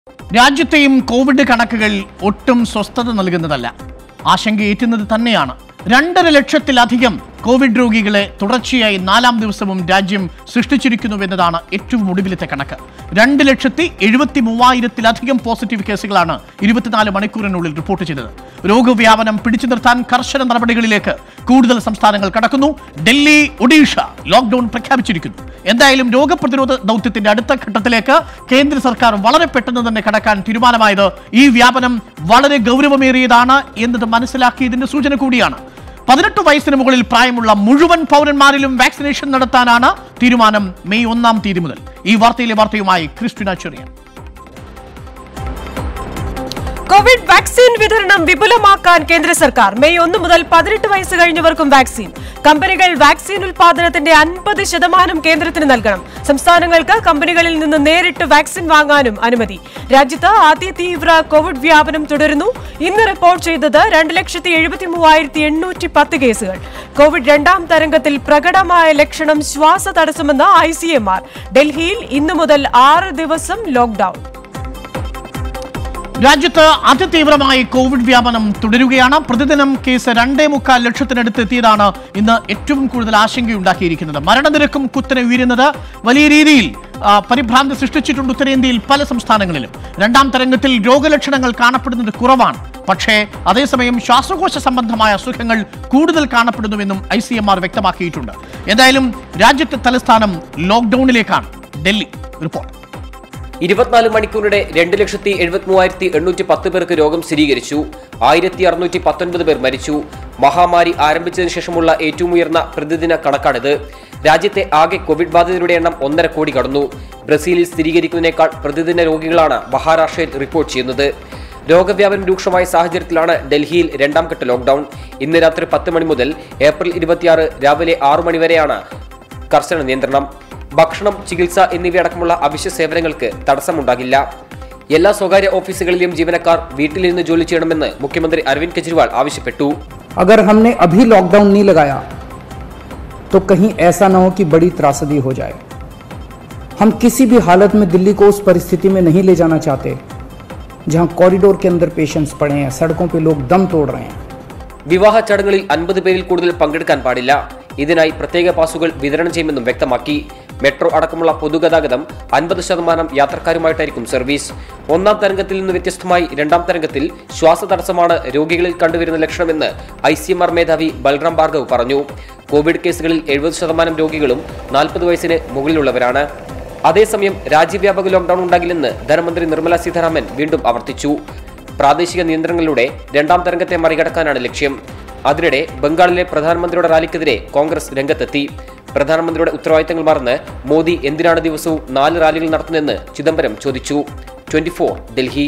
രാജ്യത്തെയും കോവിഡ് കണക്കുകൾ ഒട്ടും സ്വസ്ഥത നൽകുന്നതല്ല ആശങ്കയേറ്റുന്നത് തന്നെയാണ് രണ്ടര ലക്ഷത്തിലധികം കോവിഡ് രോഗികളെ തുടർച്ചയായി നാലാം ദിവസവും രാജ്യം സൃഷ്ടിച്ചിരിക്കുന്നുവെന്നതാണ് ഏറ്റവും ഒടുവിലത്തെ കണക്ക് രണ്ട് ലക്ഷത്തി എഴുപത്തി മൂവായിരത്തിലധികം പോസിറ്റീവ് കേസുകളാണ് ഇരുപത്തിനാല് മണിക്കൂറിനുള്ളിൽ റിപ്പോർട്ട് ചെയ്തത് രോഗവ്യാപനം പിടിച്ചു നിർത്താൻ കർശന നടപടികളിലേക്ക് കൂടുതൽ സംസ്ഥാനങ്ങൾ കടക്കുന്നു ഡൽഹി ഒഡീഷ ലോക്ക്ഡൌൺ പ്രഖ്യാപിച്ചിരിക്കുന്നു എന്തായാലും രോഗപ്രതിരോധ ദൗത്യത്തിന്റെ അടുത്ത ഘട്ടത്തിലേക്ക് കേന്ദ്ര സർക്കാർ വളരെ പെട്ടെന്ന് തന്നെ കടക്കാൻ തീരുമാനമായത് ഈ വ്യാപനം വളരെ ഗൗരവമേറിയതാണ് എന്നത് മനസ്സിലാക്കിയതിന്റെ സൂചന കൂടിയാണ് പതിനെട്ട് വയസ്സിന് മുകളിൽ പ്രായമുള്ള മുഴുവൻ പൗരന്മാരിലും വാക്സിനേഷൻ നടത്താനാണ് തീരുമാനം മെയ് ഒന്നാം തീയതി മുതൽ ഈ വാർത്തയിലെ വാർത്തയുമായി ക്രിസ്റ്റിന ചെറിയ കോവിഡ് വാക്സിൻ വിതരണം വിപുലമാക്കാൻ കേന്ദ്ര സർക്കാർ മെയ് ഒന്ന് മുതൽ പതിനെട്ട് വയസ്സ് കഴിഞ്ഞവർക്കും വാക്സിൻ കമ്പനികൾ വാക്സിൻ ഉൽപാദനത്തിന്റെ അൻപത് ശതമാനം കേന്ദ്രത്തിന് നൽകണം സംസ്ഥാനങ്ങൾക്ക് കമ്പനികളിൽ നിന്ന് നേരിട്ട് വാക്സിൻ വാങ്ങാനും അനുമതി രാജ്യത്ത് അതിതീവ്ര കോവിഡ് വ്യാപനം തുടരുന്നു ഇന്ന് റിപ്പോർട്ട് ചെയ്തത് രണ്ട് ലക്ഷത്തി എഴുപത്തി മൂവായിരത്തി എണ്ണൂറ്റി പത്ത് കേസുകൾ കോവിഡ് രണ്ടാം തരംഗത്തിൽ പ്രകടമായ ലക്ഷണം ശ്വാസ തടസ്സമെന്ന് ഐ സി എം ആർ ഡൽഹിയിൽ ഇന്നു മുതൽ ആറ് ദിവസം ലോക്ഡൌൺ രാജ്യത്ത് അതിതീവ്രമായി കോവിഡ് വ്യാപനം തുടരുകയാണ് പ്രതിദിനം കേസ് രണ്ടേ മുക്കാൽ ലക്ഷത്തിനടുത്ത് എത്തിയതാണ് ഇന്ന് ഏറ്റവും കൂടുതൽ ആശങ്കയുണ്ടാക്കിയിരിക്കുന്നത് മരണനിരക്കും കുത്തനെ ഉയരുന്നത് വലിയ രീതിയിൽ ആ, പരിഭ്രാന്തി സൃഷ്ടിച്ചിട്ടുണ്ട് ഉത്തരേന്ത്യയിൽ പല സംസ്ഥാനങ്ങളിലും രണ്ടാം തരംഗത്തിൽ രോഗലക്ഷണങ്ങൾ കാണപ്പെടുന്നത് കുറവാണ് പക്ഷേ അതേസമയം ശ്വാസകോശ സംബന്ധമായ അസുഖങ്ങൾ കൂടുതൽ കാണപ്പെടുന്നുവെന്നും ഐ സി എം ആർ വ്യക്തമാക്കിയിട്ടുണ്ട് എന്തായാലും രാജ്യത്തെ തലസ്ഥാനം ലോക്ക്ഡൌണിലേക്കാണ് ഡൽഹി റിപ്പോർട്ട് ഇരുപത്തിനാല് മണിക്കൂറിടെ രണ്ട് ലക്ഷത്തി എഴുപത്തി മൂവായിരത്തി എണ്ണൂറ്റി പത്ത് പേർക്ക് രോഗം സ്ഥിരീകരിച്ചു ആയിരത്തി അറുന്നൂറ്റി പത്തൊൻപത് പേർ മരിച്ചു മഹാമാരി ആരംഭിച്ചതിന് ശേഷമുള്ള ഏറ്റവും ഉയർന്ന പ്രതിദിന കണക്കാണിത് രാജ്യത്തെ ആകെ കോവിഡ് ബാധിതരുടെ എണ്ണം ഒന്നര കോടി കടന്നു ബ്രസീലിൽ സ്ഥിരീകരിക്കുന്നതിനേക്കാൾ പ്രതിദിന രോഗികളാണ് മഹാരാഷ്ട്രയിൽ റിപ്പോർട്ട് ചെയ്യുന്നത് രോഗവ്യാപനം രൂക്ഷമായ സാഹചര്യത്തിലാണ് ഡൽഹിയിൽ രണ്ടാം ഘട്ട ലോക്ഡൌൺ ഇന്ന് രാത്രി പത്ത് മണി മുതൽ ഏപ്രിൽ ഇരുപത്തിയാറ് രാവിലെ ആറു മണി വരെയാണ് കർശന നിയന്ത്രണം ഭക്ഷണം ചികിത്സ എന്നിവയടക്കമുള്ള അവശ്യ സേവനങ്ങൾക്ക് തടസ്സമുണ്ടാകില്ല എല്ലാ സ്വകാര്യ ഓഫീസുകളിലെയും ജീവനക്കാർ വീട്ടിലിരുന്ന് ജോലി ചെയ്യണമെന്ന് മുഖ്യമന്ത്രി അരവിന്ദ് കെജ്രിവാൾ ആവശ്യപ്പെട്ടു अगर हमने अभी लॉकडाउन नहीं लगाया तो कहीं ऐसा ना हो कि बड़ी त्रासदी हो जाए हम किसी भी हालत में दिल्ली को उस परिस्थिति में नहीं ले जाना चाहते जहां कॉरिडोर के अंदर पेशेंट्स पड़े हैं सड़कों पे लोग दम तोड़ रहे हैं വിവാഹ ചടങ്ങുകളിൽ അൻപത് പേരിൽ കൂടുതൽ പങ്കെടുക്കാൻ പാടില്ല ഇതിനായി പ്രത്യേക പാസുകൾ വിതരണം ചെയ്യുമെന്നും വ്യക്തമാക്കി മെട്രോ അടക്കമുള്ള പൊതുഗതാഗതം അൻപത് ശതമാനം യാത്രക്കാരുമായിട്ടായിരിക്കും സർവീസ് ഒന്നാം തരംഗത്തിൽ നിന്ന് വ്യത്യസ്തമായി രണ്ടാം തരംഗത്തിൽ ശ്വാസതടസ്സമാണ് രോഗികളിൽ കണ്ടുവരുന്ന ലക്ഷണമെന്ന് ഐ സി എം ആർ മേധാവി ബൽറാം ഭാർഗവ് പറഞ്ഞു കോവിഡ് കേസുകളിൽ എഴുപത് ശതമാനം രോഗികളും നാൽപ്പത് വയസ്സിന് മുകളിലുള്ളവരാണ് അതേസമയം രാജ്യവ്യാപക ലോക്ഡൌൺ ഉണ്ടാകില്ലെന്ന് ധനമന്ത്രി നിർമ്മല സീതാരാമൻ വീണ്ടും ആവർത്തിച്ചു പ്രാദേശിക നിയന്ത്രണങ്ങളിലൂടെ രണ്ടാം തരംഗത്തെ മറികടക്കാനാണ് ലക്ഷ്യം അതിനിടെ ബംഗാളിലെ പ്രധാനമന്ത്രിയുടെ റാലിക്കെതിരെ കോൺഗ്രസ് രംഗത്തെത്തി പ്രധാനമന്ത്രിയുടെ ഉത്തരവാദിത്തങ്ങൾ മറന്ന് മോദി എന്തിനാണ് ദിവസവും നാല് റാലികൾ നടത്തുന്നതെന്ന് ചിദംബരം ചോദിച്ചു ട്വന്റി ഡൽഹി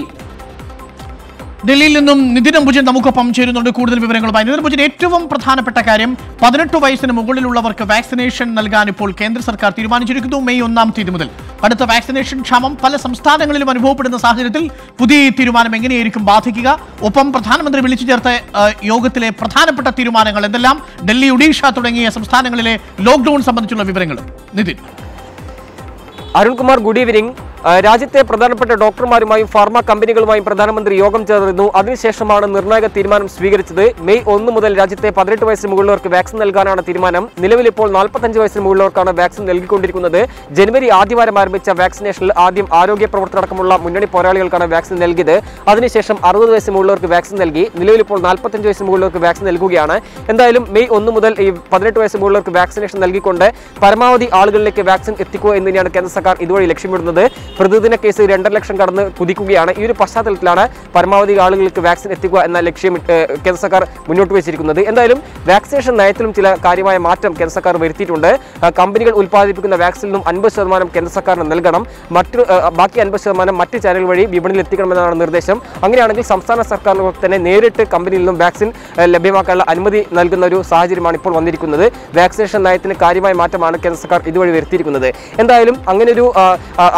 ഡൽഹിയിൽ നിന്നും നിതിൻ അംബുജൻ നമുക്കൊപ്പം ചേരുന്നുണ്ട് കൂടുതൽ വിവരങ്ങളുമായി നിതിൻ അംബുജൻ ഏറ്റവും പ്രധാനപ്പെട്ട കാര്യം പതിനെട്ട് വയസ്സിന് മുകളിലുള്ളവർക്ക് വാക്സിനേഷൻ നൽകാൻ ഇപ്പോൾ കേന്ദ്ര സർക്കാർ തീരുമാനിച്ചിരിക്കുന്നു മെയ് ഒന്നാം തീയതി മുതൽ അടുത്ത വാക്സിനേഷൻ ക്ഷാമം പല സംസ്ഥാനങ്ങളിലും അനുഭവപ്പെടുന്ന സാഹചര്യത്തിൽ പുതിയ ഈ തീരുമാനം എങ്ങനെയായിരിക്കും ബാധിക്കുക ഒപ്പം പ്രധാനമന്ത്രി വിളിച്ചു ചേർത്ത ആ, യോഗത്തിലെ പ്രധാനപ്പെട്ട തീരുമാനങ്ങൾ എന്തെല്ലാം ഡൽഹി ഒഡീഷ തുടങ്ങിയ സംസ്ഥാനങ്ങളിലെ ലോക്ക്ഡൌൺ സംബന്ധിച്ചുള്ള വിവരങ്ങളും നിതിൻ അരുൺകുമാർ ഗുഡ് ഈവനിംഗ് ആ, രാജ്യത്തെ പ്രധാനപ്പെട്ട ഡോക്ടർമാരുമായും ഫാർമ കമ്പനികളുമായും പ്രധാനമന്ത്രി യോഗം ചേർന്നിരുന്നു അതിനുശേഷമാണ് നിർണായക തീരുമാനം സ്വീകരിച്ചത് മെയ് ഒന്ന് മുതൽ രാജ്യത്തെ പതിനെട്ട് വയസ്സിന് മുകളിലുള്ളവർക്ക് വാക്സിൻ നൽകാനാണ് തീരുമാനം നിലവിൽ ഇപ്പോൾ നാൽപ്പത്തഞ്ച് വയസ്സിന് മുകളിലുള്ളവർക്കാണ് വാക്സിൻ നൽകിക്കൊണ്ടിരിക്കുന്നത് ജനുവരി ആദ്യവാരം ആരംഭിച്ച വാക്സിനേഷനിൽ ആദ്യം ആരോഗ്യ പ്രവർത്തകരടക്കമുള്ള മുന്നണി പോരാളികൾക്കാണ് വാക്സിൻ നൽകിയത് അതിനുശേഷം അറുപത് വയസ്സിന് മുകളിലുള്ളവർക്ക് വാക്സിൻ നൽകി നിലവിൽ ഇപ്പോൾ നാൽപ്പത്തഞ്ച് വയസ്സിന് മുകളിലുള്ളവർക്ക് വാക്സിൻ നൽകുകയാണ് എന്തായാലും മെയ് ഒന്ന് മുതൽ ഈ പതിനെട്ട് വയസ്സിന് മുകളിലുള്ളവർക്ക് വാക്സിനേഷൻ നൽകിക്കൊണ്ട് പരമാവധി ആളുകളിലേക്ക് വാക്സിൻ എത്തിക്കുക എന്ന് തന്നെയാണ് കേന്ദ്ര സർക്കാർ ഇതുവഴി ലക്ഷ്യമിടുന്നത് പ്രതിദിന കേസ് രണ്ടര ലക്ഷം കടന്ന് കുതിക്കുകയാണ് ഈ ഒരു പശ്ചാത്തലത്തിലാണ് പരമാവധി ആളുകൾക്ക് വാക്സിൻ എത്തിക്കുക എന്ന ലക്ഷ്യം ഇട്ട് കേന്ദ്ര സർക്കാർ മുന്നോട്ട് വെച്ചിരിക്കുന്നത് എന്തായാലും വാക്സിനേഷൻ നയത്തിലും ചില കാര്യമായ മാറ്റം കേന്ദ്ര സർക്കാർ വരുത്തിയിട്ടുണ്ട് ആ, കമ്പനികൾ ഉൽപ്പാദിപ്പിക്കുന്ന വാക്സിനിൽ നിന്നും അൻപത് ശതമാനം കേന്ദ്ര സർക്കാരിന് നൽകണം മറ്റു ആ, ബാക്കി അൻപത് ശതമാനം മറ്റ് ചാനൽ വഴി വിപണിയിൽ എത്തിക്കണമെന്നാണ് നിർദ്ദേശം അങ്ങനെയാണെങ്കിൽ സംസ്ഥാന സർക്കാരിന് തന്നെ നേരിട്ട് കമ്പനിയിൽ നിന്നും വാക്സിൻ ആ, ലഭ്യമാക്കാനുള്ള അനുമതി നൽകുന്ന ഒരു സാഹചര്യമാണ് ഇപ്പോൾ വന്നിരിക്കുന്നത് വാക്സിനേഷൻ നയത്തിന് കാര്യമായ മാറ്റമാണ് കേന്ദ്ര സർക്കാർ ഇതുവഴി വരുത്തിയിരിക്കുന്നത് എന്തായാലും അങ്ങനെ ഒരു ആ, ആ, ആശ്വാസകരമായ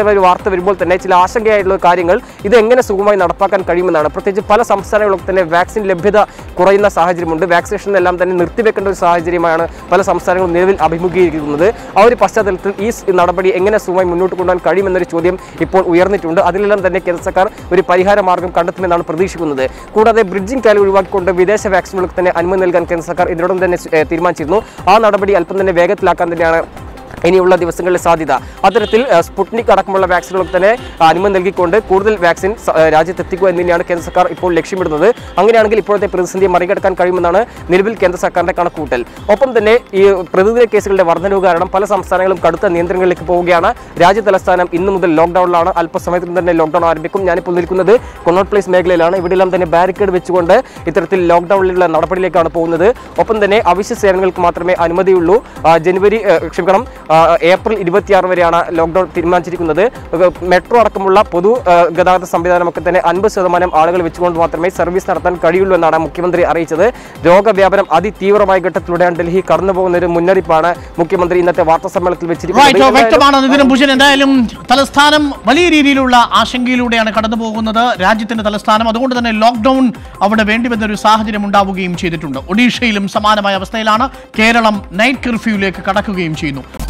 ഒരു വാർത്ത വരുമ്പോൾ തന്നെ ചില ആശങ്കയായിട്ടുള്ള കാര്യങ്ങൾ ഇത് എങ്ങനെ സുഗമമായി നടപ്പാക്കാൻ കഴിയുമെന്നാണ് പ്രത്യേകിച്ച് പല സംസ്ഥാനങ്ങളിലും തന്നെ വാക്സിൻ ലഭ്യത കുറയുന്ന സാഹചര്യമുണ്ട് വാക്സിനേഷൻ എല്ലാം തന്നെ നിർത്തിവെക്കേണ്ട ഒരു സാഹചര്യമാണ് പല സംസ്ഥാനങ്ങളും നിലവിൽ അഭിമുഖീകരിക്കുന്നത് ആ ഒരു പശ്ചാത്തലത്തിൽ ഈ സ് നടപടി എങ്ങനെ സുഖമായി മുന്നോട്ട് കൊണ്ടുപോകാൻ കഴിയുമെന്നൊരു ചോദ്യം ഇപ്പോൾ ഉയർന്നിട്ടുണ്ട് അതിലെല്ലാം തന്നെ കേന്ദ്ര സർക്കാർ ഒരു പരിഹാര മാർഗം കണ്ടെത്തുമെന്നാണ് പ്രതീക്ഷിക്കുന്നത് കൂടാതെ ബ്രിഡ്ജിംഗ് കാലം ഒഴിവാക്കിക്കൊണ്ട് വിദേശ വാക്സിനുകൾക്ക് തന്നെ അനുമതി നൽകാൻ കേന്ദ്ര സർക്കാർ ഇതിനോടൊപ്പം തന്നെ ഏഹ്, തീരുമാനിച്ചിരുന്നു ആ നടപടി അല്പം തന്നെ വേഗത്തിലാക്കാൻ തന്നെയാണ് ഇനിയുള്ള ദിവസങ്ങളിൽ സാധ്യത അത്തരത്തിൽ ഏഹ്, സ്പുട്നിക് അടക്കമുള്ള വാക്സിനുകൾക്ക് തന്നെ അനുമതി നൽകിക്കൊണ്ട് കൂടുതൽ വാക്സിൻ സ- ഏഹ്, രാജ്യത്ത് എത്തിക്കുക എന്ന് തന്നെയാണ് കേന്ദ്ര സർക്കാർ ഇപ്പോൾ ലക്ഷ്യമിടുന്നത് അങ്ങനെയാണെങ്കിൽ ഇപ്പോഴത്തെ പ്രതിസന്ധിയെ മറികടക്കാൻ കഴിയുമെന്നാണ് നിലവിൽ കേന്ദ്ര സർക്കാരിന്റെ കണക്കുകൂട്ടൽ ഒപ്പം തന്നെ ഈ പ്രതിദിന കേസുകളുടെ വർധനവ് കാരണം പല സംസ്ഥാനങ്ങളും കടുത്ത നിയന്ത്രണങ്ങളിലേക്ക് പോവുകയാണ് രാജ്യ തലസ്ഥാനം ഇന്നു മുതൽ ലോക്ക്ഡൌണിലാണ് അല്പസമയത്തിന് തന്നെ ലോക്ക്ഡൌൺ ആരംഭിക്കും ഞാനിപ്പോൾ നിൽക്കുന്നത് കൊന്നോട്ട് പ്ലേസ് മേഖലയിലാണ് ഇവിടെയെല്ലാം തന്നെ ബാരിക്കേഡ് വെച്ചുകൊണ്ട് ഇത്തരത്തിൽ ലോക്ക്ഡൌണിലുള്ള നടപടിയിലേക്കാണ് പോകുന്നത് ഒപ്പം തന്നെ അവശ്യ സേവനങ്ങൾക്ക് മാത്രമേ അനുമതിയുള്ളൂ ആ, ജനുവരി ഏഹ്, ക്ഷമിക്കണം ആ, ഏപ്രിൽ ഇരുപത്തിയാറ് വരെയാണ് ലോക്ക്ഡൌൺ തീരുമാനിച്ചിരിക്കുന്നത് ഏഹ്, മെട്രോ അടക്കമുള്ള പൊതു ഏഹ്, ഗതാഗത സംവിധാനമൊക്കെ തന്നെ അൻപത് ശതമാനം ആളുകൾ വെച്ചുകൊണ്ട് മാത്രമേ സർവീസ് നടത്താൻ കഴിയുള്ളൂ എന്നാണ് മുഖ്യമന്ത്രി അറിയിച്ചത് രോഗവ്യാപനം അതിതീവ്രമായ ഘട്ടത്തിലൂടെയാണ് ഡൽഹി കടന്നു പോകുന്ന ഒരു മുന്നറിയിപ്പാണ് മുഖ്യമന്ത്രി ഇന്നത്തെ വാർത്താ സമ്മേളനത്തിൽ റൈറ്റ് വെച്ചിരിക്കുന്നത് വ്യക്തമാണ് നിതിനും ഭുജൻ എന്തായാലും തലസ്ഥാനം വലിയ രീതിയിലുള്ള ആശങ്കയിലൂടെയാണ് കടന്നു പോകുന്നത് രാജ്യത്തിന്റെ തലസ്ഥാനം അതുകൊണ്ട് തന്നെ ലോക്ക്ഡൌൺ അവിടെ വേണ്ടിവന്നൊരു സാഹചര്യം ഉണ്ടാവുകയും ചെയ്തിട്ടുണ്ട് ഒഡീഷയിലും സമാനമായ അവസ്ഥയിലാണ് കേരളം നൈറ്റ് കർഫ്യൂവിലേക്ക് കടക്കുകയും ചെയ്യുന്നു